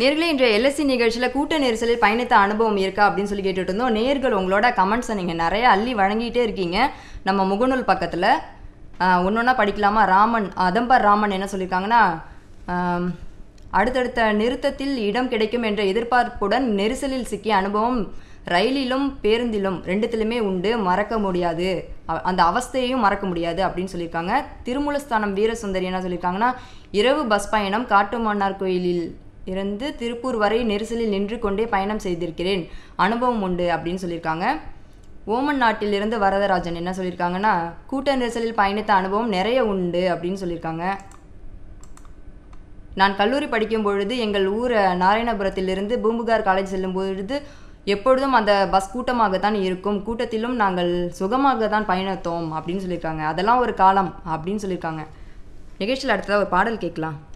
நேர்களே இன்றைய எல்எஸ்சி நிகழ்ச்சியில் கூட்ட நெரிசலில் பயணித்த அனுபவம் இருக்கா அப்படின்னு சொல்லி கேட்டுட்டு இருந்தோம் நேர்கள் உங்களோட கமெண்ட்ஸை நீங்கள் நிறைய அள்ளி வழங்கிட்டே இருக்கீங்க நம்ம முகநூல் பக்கத்தில் ஒன்று ஒன்றா படிக்கலாமா ராமன் அதம்பர் ராமன் என்ன சொல்லியிருக்காங்கன்னா ஆம், அடுத்தடுத்த நிறுத்தத்தில் இடம் கிடைக்கும் என்ற எதிர்பார்ப்புடன் நெரிசலில் சிக்கிய அனுபவம் ரயிலிலும் பேருந்திலும் ரெண்டுத்திலுமே உண்டு மறக்க முடியாது அ- அந்த அவஸ்தையையும் மறக்க முடியாது அப்படின்னு சொல்லியிருக்காங்க திருமூலஸ்தானம் வீரசுந்தரி என்ன சொல்லியிருக்காங்கன்னா இரவு பஸ் பயணம் காட்டுமன்னார் கோயிலில் இருந்து திருப்பூர் வரை நெரிசலில் நின்று கொண்டே பயணம் செய்திருக்கிறேன் அனுபவம் உண்டு அப்படின்னு சொல்லியிருக்காங்க ஓமன் நாட்டிலிருந்து வரதராஜன் என்ன சொல்லியிருக்காங்கன்னா கூட்ட நெரிசலில் பயணித்த அனுபவம் நிறைய உண்டு அப்படின்னு சொல்லியிருக்காங்க நான் கல்லூரி படிக்கும் பொழுது எங்கள் ஊர் நாராயணபுரத்திலிருந்து பூம்புகார் காலேஜ் செல்லும் பொழுது எப்பொழுதும் அந்த பஸ் கூட்டமாகத்தான் இருக்கும் கூட்டத்திலும் நாங்கள் சுகமாக தான் பயணித்தோம் அப்படின்னு சொல்லியிருக்காங்க அதெல்லாம் ஒரு காலம் அப்படின்னு சொல்லியிருக்காங்க நிகழ்ச்சியில் அடுத்ததாக ஒரு பாடல் கேட்கலாம்